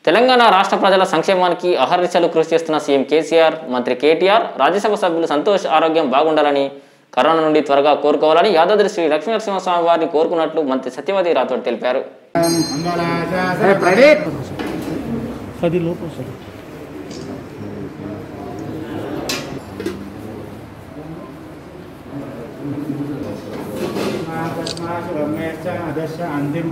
తెలంగాణ రాష్ట్ర ప్రజల సంక్షేమానికి అహర్నిశలు కృషి చేస్తున్న సీఎం కేసీఆర్ మంత్రి కేటీఆర్ రాజ్యసభ సభ్యులు సంతోష్ ఆరోగ్యం బాగుండాలని కరోనా నుండి త్వరగా కోరుకోవాలని యాదాద్రి శ్రీ లక్ష్మీనరసింహస్వామి వారిని కోరుకున్నట్లు మంత్రి సత్యవతి రాథోడ్ తెలిపారు పది లోపు వస్తుంది అంతిम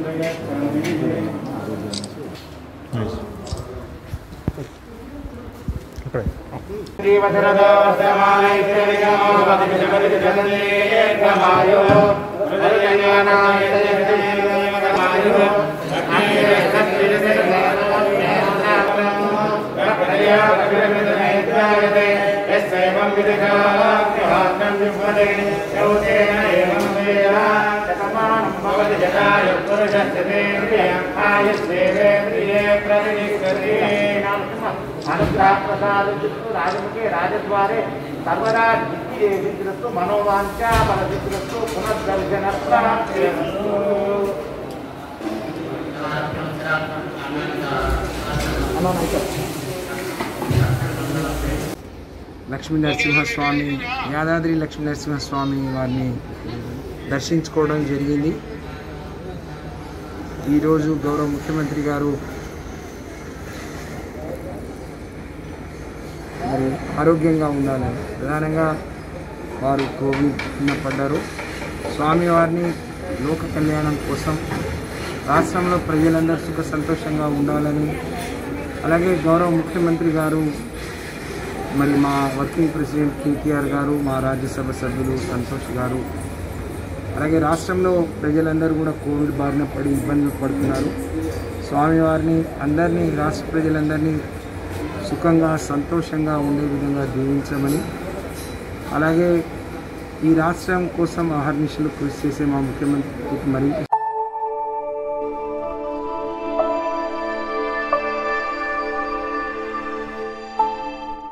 రాజముఖే రాజద్వారే సర్వదా దిక్కి విద్రస్తు మనోవాంఛ బల విద్రస్తు పునర్దర్శనస్తు లక్ష్మీ నరసింహస్వామి యాదాద్రి లక్ష్మీ నరసింహస్వామి వారిని దర్శించుకోవడం జరిగింది ఈరోజు గౌరవ ముఖ్యమంత్రి గారు మరి ఆరోగ్యంగా ఉండాలని ప్రధానంగా వారు కోవిడ్ పడ్డారు స్వామివారిని లోక కళ్యాణం కోసం రాష్ట్రంలో ప్రజలందరూ సుఖ సంతోషంగా ఉండాలని అలాగే గౌరవ ముఖ్యమంత్రి గారు మరి మా వర్కింగ్ ప్రెసిడెంట్ కేటీఆర్ గారు మా రాజ్యసభ సభ్యులు సంతోష్ గారు అలాగే రాష్ట్రంలో ప్రజలందరూ కూడా కోవిడ్ బారిన పడి ఇబ్బందులు పడుతున్నారు స్వామివారిని అందరినీ రాష్ట్ర ప్రజలందరినీ సుఖంగా సంతోషంగా ఉండే విధంగా దీవించమని అలాగే ఈ రాష్ట్రం కోసం అహర్నిశలు కృషి చేసే మా ముఖ్యమంత్రికి మరి